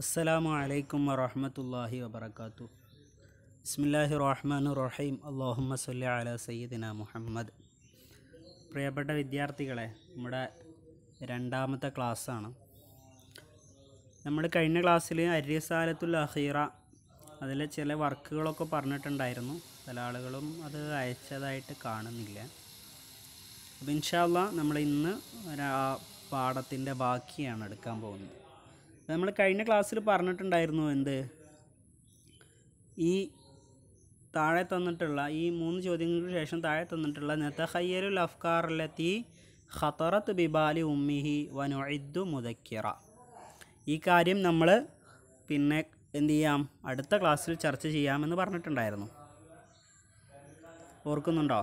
അസ്സലാമു അലൈക്കും വറഹമത്തല്ലാഹി വബർക്കാത്തു ബിസ്മില്ലാഹി റഹ്മാൻ റഹീം അള്ളാഹുമ്മ സല്ലി അല സയ്യിദിന മുഹമ്മദ് പ്രിയപ്പെട്ട വിദ്യാർത്ഥികളെ നമ്മുടെ രണ്ടാമത്തെ ക്ലാസ്സാണ് നമ്മൾ കഴിഞ്ഞ ക്ലാസ്സിൽ അര്യസാലത്തുൽ അഖീറ അതിലെ ചില വർക്കുകളൊക്കെ പറഞ്ഞിട്ടുണ്ടായിരുന്നു പല ആളുകളും അത് അയച്ചതായിട്ട് കാണുന്നില്ല അപ്പോൾ ഇൻഷാല്ല നമ്മൾ ഇന്ന് ഒരു ആ പാഠത്തിൻ്റെ ബാക്കിയാണ് എടുക്കാൻ പോകുന്നത് നമ്മൾ കഴിഞ്ഞ ക്ലാസ്സിൽ പറഞ്ഞിട്ടുണ്ടായിരുന്നു എന്ത് ഈ താഴെ തന്നിട്ടുള്ള ഈ മൂന്ന് ചോദ്യങ്ങൾക്ക് ശേഷം താഴെ തന്നിട്ടുള്ള നെത്തഹയ്യലുൽ അഫ്കാറിലെത്തി ഖത്തറത്ത് ബിബാലി ഉമ്മിഹി വനുഇദ്ദു മുദക്കിറ ഈ കാര്യം നമ്മൾ പിന്നെ എന്ത് ചെയ്യാം അടുത്ത ക്ലാസ്സിൽ ചർച്ച ചെയ്യാമെന്ന് പറഞ്ഞിട്ടുണ്ടായിരുന്നു ഓർക്കുന്നുണ്ടോ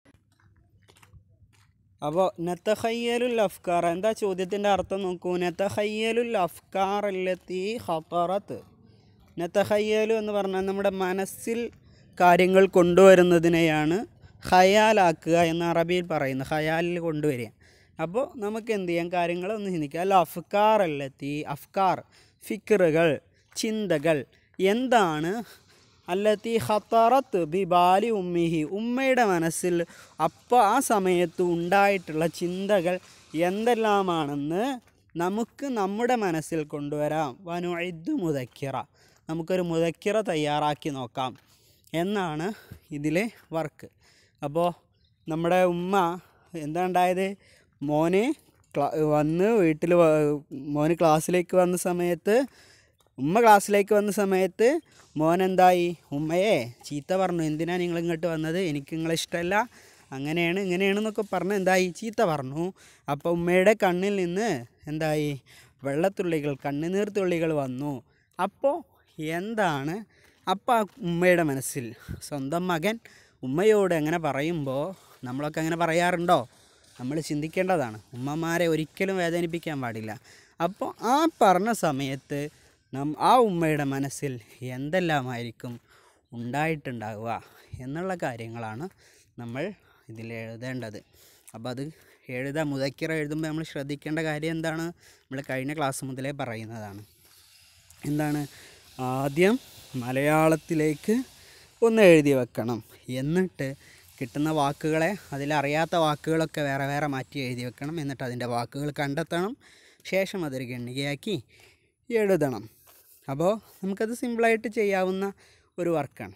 അപ്പോൾ നെത്തഹയ്യലുൽ അഫ്കാർ എന്താ ചോദ്യത്തിൻ്റെ അർത്ഥം നോക്കൂ നെത്തഹയ്യലുൽ അഫ്കാർ അല്ലെത്തി ഖത്തറത്ത് നെത്തഹയ്യലു എന്ന് പറഞ്ഞാൽ നമ്മുടെ മനസ്സിൽ കാര്യങ്ങൾ കൊണ്ടുവരുന്നതിനെയാണ് ഹയാലാക്കുക എന്ന് അറബിയിൽ പറയുന്നത് ഹയാലിൽ കൊണ്ടുവരിക അപ്പോൾ നമുക്ക് എന്ത് ചെയ്യാം കാര്യങ്ങൾ ഒന്ന് ചിന്തിക്കുക അല്ല അഫ്കാർ അല്ലെത്തി അഫ്കാർ ഫിക്കറുകൾ ചിന്തകൾ എന്താണ് അല്ലത്തി ഖത്തറത്ത് ബിബാലി ഉമ്മിഹി ഉമ്മയുടെ മനസ്സിൽ അപ്പോൾ ആ സമയത്ത് ഉണ്ടായിട്ടുള്ള ചിന്തകൾ എന്തെല്ലാമാണെന്ന് നമുക്ക് നമ്മുടെ മനസ്സിൽ കൊണ്ടുവരാം വനുഇദ്ദു മുതക്കിറ നമുക്കൊരു മുതക്കിറ തയ്യാറാക്കി നോക്കാം എന്നാണ് ഇതിലെ വർക്ക് അപ്പോൾ നമ്മുടെ ഉമ്മ എന്താ ഉണ്ടായത് മോന് ക്ലാ വന്ന് വീട്ടിൽ മോന് ക്ലാസ്സിലേക്ക് വന്ന സമയത്ത് ഉമ്മ ക്ലാസ്സിലേക്ക് വന്ന സമയത്ത് മോൻ എന്തായി ഉമ്മയെ ചീത്ത പറഞ്ഞു എന്തിനാ നിങ്ങൾ ഇങ്ങോട്ട് വന്നത് എനിക്ക് നിങ്ങളെ ഇഷ്ടമല്ല അങ്ങനെയാണ് ഇങ്ങനെയാണെന്നൊക്കെ പറഞ്ഞ് എന്തായി ചീത്ത പറഞ്ഞു അപ്പോൾ ഉമ്മയുടെ കണ്ണിൽ നിന്ന് എന്തായി വെള്ളത്തുള്ളികൾ കണ്ണുനീർ തുള്ളികൾ വന്നു അപ്പോൾ എന്താണ് അപ്പോൾ ആ ഉമ്മയുടെ മനസ്സിൽ സ്വന്തം മകൻ ഉമ്മയോട് എങ്ങനെ പറയുമ്പോൾ നമ്മളൊക്കെ അങ്ങനെ പറയാറുണ്ടോ നമ്മൾ ചിന്തിക്കേണ്ടതാണ് ഉമ്മമാരെ ഒരിക്കലും വേദനിപ്പിക്കാൻ പാടില്ല അപ്പോൾ ആ പറഞ്ഞ സമയത്ത് നം ആ ഉമ്മയുടെ മനസ്സിൽ എന്തെല്ലാമായിരിക്കും ഉണ്ടായിട്ടുണ്ടാവുക എന്നുള്ള കാര്യങ്ങളാണ് നമ്മൾ ഇതിൽ എഴുതേണ്ടത് അപ്പോൾ അത് എഴുതാൻ മുതക്കിറ എഴുതുമ്പോൾ നമ്മൾ ശ്രദ്ധിക്കേണ്ട കാര്യം എന്താണ് നമ്മൾ കഴിഞ്ഞ ക്ലാസ് മുതലേ പറയുന്നതാണ് എന്താണ് ആദ്യം മലയാളത്തിലേക്ക് ഒന്ന് എഴുതി വെക്കണം എന്നിട്ട് കിട്ടുന്ന വാക്കുകളെ അതിലറിയാത്ത വാക്കുകളൊക്കെ വേറെ വേറെ മാറ്റി എഴുതി വെക്കണം എന്നിട്ട് അതിൻ്റെ വാക്കുകൾ കണ്ടെത്തണം ശേഷം അതൊരു ഗണ്ണികയാക്കി എഴുതണം അപ്പോൾ നമുക്കത് സിമ്പിളായിട്ട് ചെയ്യാവുന്ന ഒരു വർക്കാണ്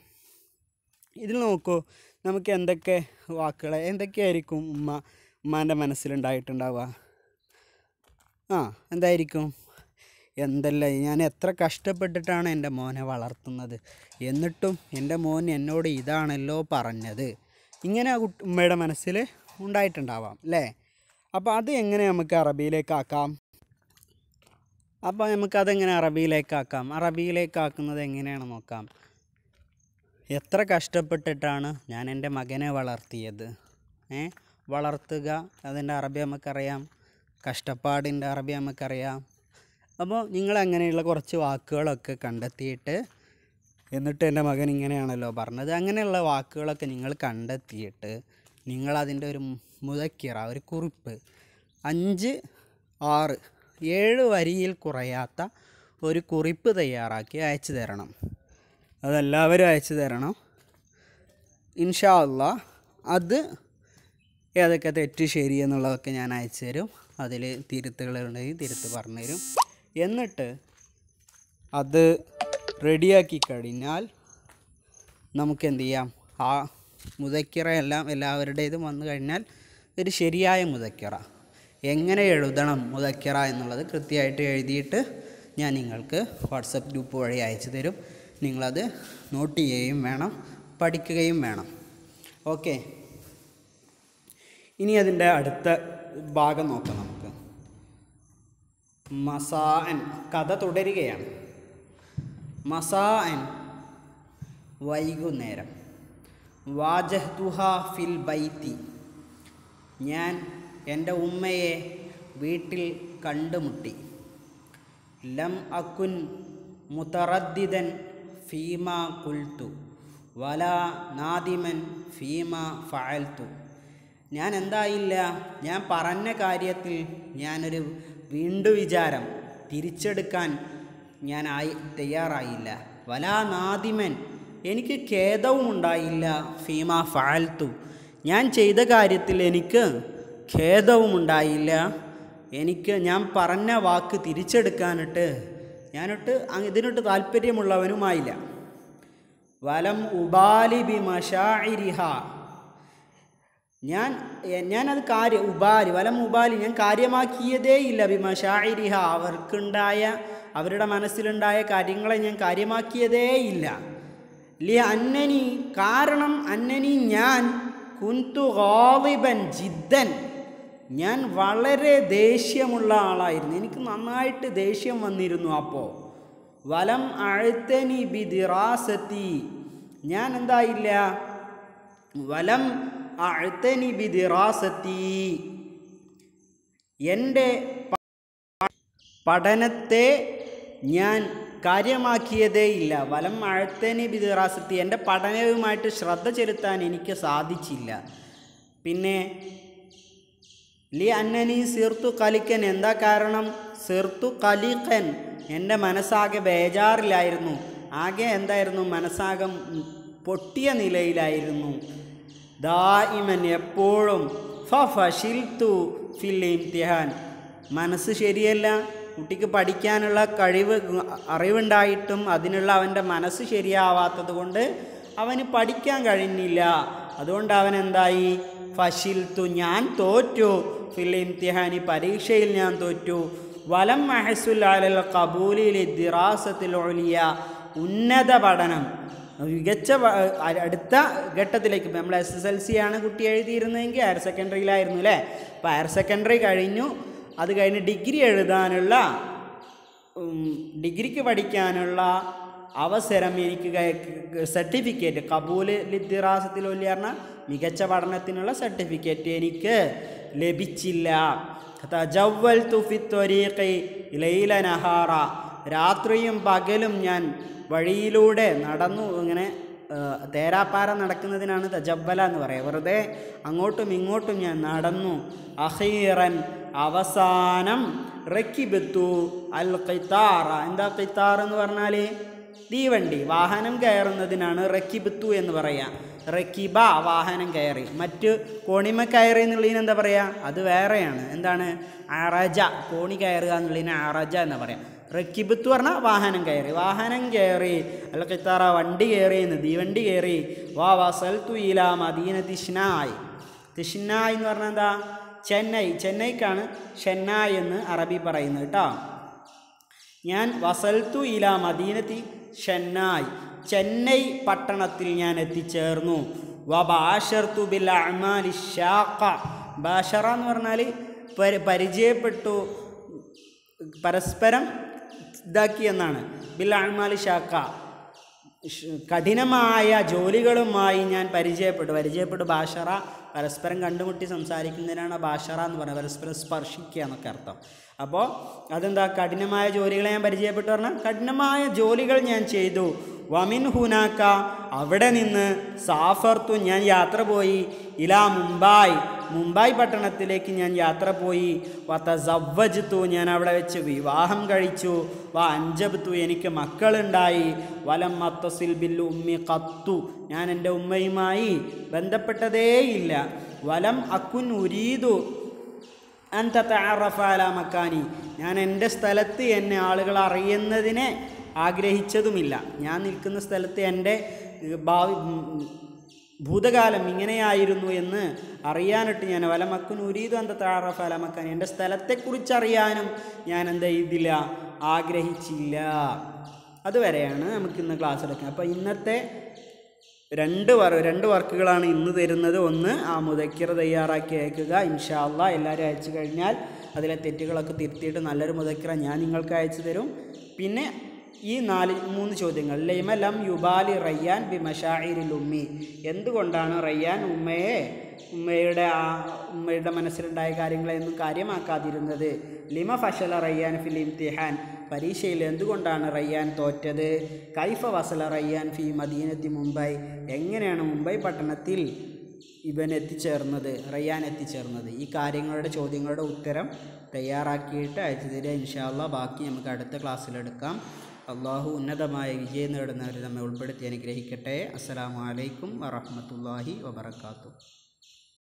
ഇതിൽ നോക്കൂ നമുക്ക് എന്തൊക്കെ വാക്കുകൾ എന്തൊക്കെയായിരിക്കും ഉമ്മ ഉമ്മാൻ്റെ മനസ്സിലുണ്ടായിട്ടുണ്ടാവുക ആ എന്തായിരിക്കും എന്തല്ല ഞാൻ എത്ര കഷ്ടപ്പെട്ടിട്ടാണ് എൻ്റെ മോനെ വളർത്തുന്നത് എന്നിട്ടും എൻ്റെ മോൻ എന്നോട് ഇതാണല്ലോ പറഞ്ഞത് ഇങ്ങനെ ആ കുട്ടി ഉമ്മയുടെ മനസ്സിൽ ഉണ്ടായിട്ടുണ്ടാവാം അല്ലേ അപ്പോൾ അത് എങ്ങനെ നമുക്ക് അറബിയിലേക്കാക്കാം അപ്പോൾ നമുക്കതെങ്ങനെ അറബിയിലേക്കാക്കാം അറബിയിലേക്കാക്കുന്നത് എങ്ങനെയാണ് നോക്കാം എത്ര കഷ്ടപ്പെട്ടിട്ടാണ് ഞാൻ എൻ്റെ മകനെ വളർത്തിയത് ഏ വളർത്തുക അതിൻ്റെ അറബി നമുക്കറിയാം കഷ്ടപ്പാടിൻ്റെ അറബി നമുക്കറിയാം അപ്പോൾ നിങ്ങൾ അങ്ങനെയുള്ള കുറച്ച് വാക്കുകളൊക്കെ കണ്ടെത്തിയിട്ട് എന്നിട്ട് എൻ്റെ മകൻ ഇങ്ങനെയാണല്ലോ പറഞ്ഞത് അങ്ങനെയുള്ള വാക്കുകളൊക്കെ നിങ്ങൾ കണ്ടെത്തിയിട്ട് നിങ്ങളതിൻ്റെ ഒരു മുതക്കിറ ഒരു കുറിപ്പ് അഞ്ച് ആറ് ഏഴ് വരിയിൽ കുറയാത്ത ഒരു കുറിപ്പ് തയ്യാറാക്കി അയച്ചു തരണം അതെല്ലാവരും അയച്ചു തരണം ഇൻഷാ അള്ളാ അത് ഏതൊക്കെ തെറ്റ് ശരി എന്നുള്ളതൊക്കെ ഞാൻ അയച്ചു തരും അതിൽ തിരുത്തുകളുണ്ടെങ്കിൽ തിരുത്ത് പറഞ്ഞു തരും എന്നിട്ട് അത് റെഡിയാക്കി കഴിഞ്ഞാൽ നമുക്ക് എന്ത് ചെയ്യാം ആ മുതക്കിറ എല്ലാം എല്ലാവരുടേതും വന്നു കഴിഞ്ഞാൽ ഒരു ശരിയായ മുതക്കിറ എങ്ങനെ എഴുതണം മുതക്കിറ എന്നുള്ളത് കൃത്യമായിട്ട് എഴുതിയിട്ട് ഞാൻ നിങ്ങൾക്ക് വാട്സപ്പ് ഗ്രൂപ്പ് വഴി അയച്ചു തരും നിങ്ങളത് നോട്ട് ചെയ്യുകയും വേണം പഠിക്കുകയും വേണം ഓക്കെ ഇനി അതിൻ്റെ അടുത്ത ഭാഗം നോക്കാം നമുക്ക് മസാൻ കഥ തുടരുകയാണ് മസാൻ വൈകുന്നേരം വാജഹ്തുഹ ഫിൽ ബൈത്തി ഞാൻ എൻ്റെ ഉമ്മയെ വീട്ടിൽ കണ്ടുമുട്ടി ലം അക്കുൻ മുതറദ്ദിദൻ ഫീമ കുൽത്തു വല നാദിമൻ ഫീമ ഫഅൽത്തു ഞാൻ എന്തായില്ല ഞാൻ പറഞ്ഞ കാര്യത്തിൽ ഞാനൊരു വീണ്ടു വിചാരം തിരിച്ചെടുക്കാൻ ഞാൻ ആയി തയ്യാറായില്ല വലാ നാദിമൻ എനിക്ക് ഖേദവും ഉണ്ടായില്ല ഫീമ ഫാൽത്തു ഞാൻ ചെയ്ത കാര്യത്തിൽ എനിക്ക് ഖേദവും ഉണ്ടായില്ല എനിക്ക് ഞാൻ പറഞ്ഞ വാക്ക് തിരിച്ചെടുക്കാനിട്ട് ഞാനിട്ട് അ- ഇതിനിട്ട് താല്പര്യമുള്ളവനുമായില്ല വലം ഉബാലി ബി മഷാഇരിഹ ഞാൻ എ- ഞാനത് കാര്യ ഉപാലി വലം ഉപാലി ഞാൻ കാര്യമാക്കിയതേ ഇല്ല ബിമഷാഇരിഹ അവർക്കുണ്ടായ അവരുടെ മനസ്സിലുണ്ടായ കാര്യങ്ങളെ ഞാൻ കാര്യമാക്കിയതേ ഇല്ല ലി അന്നനി കാരണം അന്നനി ഞാൻ കുന്തു ഗാളിബൻ ജിദ്ദൻ ഞാൻ വളരെ ദേഷ്യമുള്ള ആളായിരുന്നു എനിക്ക് നന്നായിട്ട് ദേഷ്യം വന്നിരുന്നു അപ്പോൾ വലം അഴുത്തനി ബിദിറാസത്തി ഞാൻ എന്തായില്ല വലം അഴുത്തനി ബിദിറാസത്തി എൻ്റെ പ- പഠനത്തെ ഞാൻ കാര്യമാക്കിയതേ ഇല്ല വലം അഴുത്തനി ബിദിറാസത്തി എൻ്റെ പഠനവുമായിട്ട് ശ്രദ്ധ ചെലുത്താൻ എനിക്ക് സാധിച്ചില്ല പിന്നെ ലി അന്നനി സീർത്തു കലിക്കൻ എന്താ കാരണം സീർത്തു കലിക്കൻ എൻ്റെ മനസ്സാകെ ബേജാറിലായിരുന്നു ആകെ എന്തായിരുന്നു മനസ്സാകെ ഉം, പൊട്ടിയ നിലയിലായിരുന്നു ദായിമൻ എപ്പോഴും ഫ ഫഷിൽത്തു ഫിൽ ഇംതിഹാൻ മനസ്സ് ശരിയല്ല കുട്ടിക്ക് പഠിക്കാനുള്ള കഴിവ് അറിവുണ്ടായിട്ടും അതിനുള്ള അവൻ്റെ മനസ്സ് ശരിയാവാത്തത് കൊണ്ട് അവന് പഠിക്കാൻ കഴിഞ്ഞില്ല അതുകൊണ്ട് അവൻ എന്തായി ഫഷിൽത്തു ഞാൻ തോറ്റു ഫിൽ ഇംതിഹാനി പരീക്ഷയിൽ ഞാൻ തോറ്റു വലം മഹസുൽ അലൽ കബൂലിൽ ദിറാസത്തിൽ ഒളിയ ഉന്നത പഠനം മികച്ച പ- അ- അടുത്ത ഘട്ടത്തിലേക്ക് ഇപ്പം നമ്മൾ എസ് എസ് എൽ സി ആണ് കുട്ടി എഴുതിയിരുന്നതെങ്കിൽ ഹയർ സെക്കൻഡറിയിലായിരുന്നു അല്ലേ അപ്പോൾ ഹയർ സെക്കൻഡറി കഴിഞ്ഞു അത് കഴിഞ്ഞ് ഡിഗ്രി എഴുതാനുള്ള ഉം, ഡിഗ്രിക്ക് പഠിക്കാനുള്ള അവസരം എനിക്ക് സർട്ടിഫിക്കറ്റ് കബൂൽ ലിദ്ദിറാസത്തിൽ വലിയ പറഞ്ഞാൽ മികച്ച പഠനത്തിനുള്ള സർട്ടിഫിക്കറ്റ് എനിക്ക് ലഭിച്ചില്ല തജവ്വൽതു ഫി ത്വരീഖി ലൈല നഹാറ രാത്രിയും പകലും ഞാൻ വഴിയിലൂടെ നടന്നു ഇങ്ങനെ ആ, തേരാപ്പാര നടക്കുന്നതിനാണ് തജബ്ബല എന്ന് പറയുക വെറുതെ അങ്ങോട്ടും ഇങ്ങോട്ടും ഞാൻ നടന്നു അഹീറൻ അവസാനം റക്കിബത്തു അൽ ഖിത്താറ എന്താ ഖിത്താർ എന്ന് പറഞ്ഞാൽ തീവണ്ടി വാഹനം കയറുന്നതിനാണ് റക്കിബത്തു എന്ന് പറയാം റക്കിബ വാഹനം കയറി മറ്റ് കോണിമ കയറി എന്നുള്ളതിന് എന്താ പറയുക അത് വേറെയാണ് എന്താണ് അറജ കോണി കയറുക എന്നുള്ളതിന് അറജ എന്ന് പറയാം റക്കിബത്ത് പറഞ്ഞാൽ വാഹനം കയറി വാഹനം കയറി അല്ല കിത്താറ വണ്ടി കയറി എന്ന് തീവണ്ടി കയറി വാ വസൽത്തു ഇല മദീന തിഷ്നായ് തിഷ്നായ് എന്ന് പറഞ്ഞാൽ എന്താ ചെന്നൈ ചെന്നൈക്കാണ് ഷെന്നായ് എന്ന് അറബി പറയുന്നത് കേട്ടോ ഞാൻ വസൽത്തു ഇല മദീനത്തി ഷെന്നായ് ചെന്നൈ പട്ടണത്തിൽ ഞാൻ എത്തിച്ചേർന്നു വ ബാഷർത്തു ബിൽ അമാലി ഷാഖ ബാഷറ എന്ന് പറഞ്ഞാൽ പരി പരിചയപ്പെട്ടു പരസ്പരം ഇതാക്കി എന്നാണ് ബിൽ അമാലി ഷാഖ ഷ് കഠിനമായ ജോലികളുമായി ഞാൻ പരിചയപ്പെട്ടു പരിചയപ്പെട്ടു ഭാഷറ പരസ്പരം കണ്ടുമുട്ടി സംസാരിക്കുന്നതിനാണ് ഭാഷറ എന്ന് പറയുന്നത് പരസ്പരം സ്പർശിക്കുക എന്നൊക്കെ അർത്ഥം അപ്പോൾ അതെന്താ കഠിനമായ ജോലികളെ ഞാൻ പരിചയപ്പെട്ടു പറഞ്ഞാൽ കഠിനമായ ജോലികൾ ഞാൻ ചെയ്തു വമിൻ ഹുനാക്ക അവിടെ നിന്ന് സാഫർത്തു ഞാൻ യാത്ര പോയി ഇലാ മുംബൈ മുംബൈ പട്ടണത്തിലേക്ക് ഞാൻ യാത്ര പോയി വത്തസവ്വജ്തു ഞാൻ അവിടെ വെച്ച് വിവാഹം കഴിച്ചു വ അഞ്ചബത്തു എനിക്ക് മക്കളുണ്ടായി വലം മത്തസിൽ ബിൽ ഉമ്മി കത്തു ഞാൻ എൻ്റെ ഉമ്മയുമായി ബന്ധപ്പെട്ടതേയില്ല വലം അക്കുൻ ഉരീതു അന്ത തഅറഫാല മക്കാനി ഞാൻ എൻ്റെ സ്ഥലത്ത് എന്നെ ആളുകൾ അറിയുന്നതിനെ ആഗ്രഹിച്ചതുമില്ല ഞാൻ നിൽക്കുന്ന സ്ഥലത്ത് എൻ്റെ ഏഹ്, ഭാവി ഉം, ഭൂതകാലം ഇങ്ങനെയായിരുന്നു എന്ന് അറിയാനിട്ട് ഞാൻ വലമക്കുൻ ഉരീതു അന്ത തഅറഫാല മക്കാനി എൻ്റെ സ്ഥലത്തെക്കുറിച്ച് അറിയാനും ഞാൻ എന്താ ഇതില്ല ആഗ്രഹിച്ചില്ല അതുവരെയാണ് നമുക്കിന്ന് ക്ലാസ് എടുക്കുന്നത് അപ്പോൾ ഇന്നത്തെ രണ്ട് വർ രണ്ട് വർക്കുകളാണ് ഇന്ന് തരുന്നത് ഒന്ന് ആ മുതക്കിറ തയ്യാറാക്കി അയക്കുക ഇൻഷാല്ല എല്ലാവരും അയച്ചു കഴിഞ്ഞാൽ അതിലെ തെറ്റുകളൊക്കെ തിരുത്തിയിട്ട് നല്ലൊരു മുതക്കിറ ഞാൻ നിങ്ങൾക്ക് അയച്ചു തരും പിന്നെ ഈ നാല് മൂന്ന് ചോദ്യങ്ങൾ ലൈമ ലം യുബാലി റയ്യാൻ ബി മഷായിരിൽ ഉമ്മി എന്തുകൊണ്ടാണ് റയ്യാൻ ഉമ്മയെ ഉമ്മയുടെ ആ ഉമ്മയുടെ മനസ്സിലുണ്ടായ കാര്യങ്ങളെയൊന്നും കാര്യമാക്കാതിരുന്നത് ലിമ ഫഷല റയ്യാൻ ഫിൽ ഇംതിഹാൻ പരീക്ഷയിൽ എന്തുകൊണ്ടാണ് റയ്യാൻ തോറ്റത് കൈഫ വസല റയ്യാൻ ഫി മദീനത്തി മുംബൈ എങ്ങനെയാണ് മുംബൈ പട്ടണത്തിൽ ഇവൻ എത്തിച്ചേർന്നത് റയ്യാൻ എത്തിച്ചേർന്നത് ഈ കാര്യങ്ങളുടെ ചോദ്യങ്ങളുടെ ഉത്തരം തയ്യാറാക്കിയിട്ട് അയച്ചു തരിക ഇൻഷാല്ല ബാക്കി നമുക്ക് അടുത്ത ക്ലാസ്സിലെടുക്കാം അള്ളാഹു ഉന്നതമായ വിജയം നേടുന്നവർ നമ്മെ ഉൾപ്പെടുത്തി അനുഗ്രഹിക്കട്ടെ അസ്സലാമു അലൈക്കും വറഹ്മത്തുള്ളാഹി വബറകാതുഹു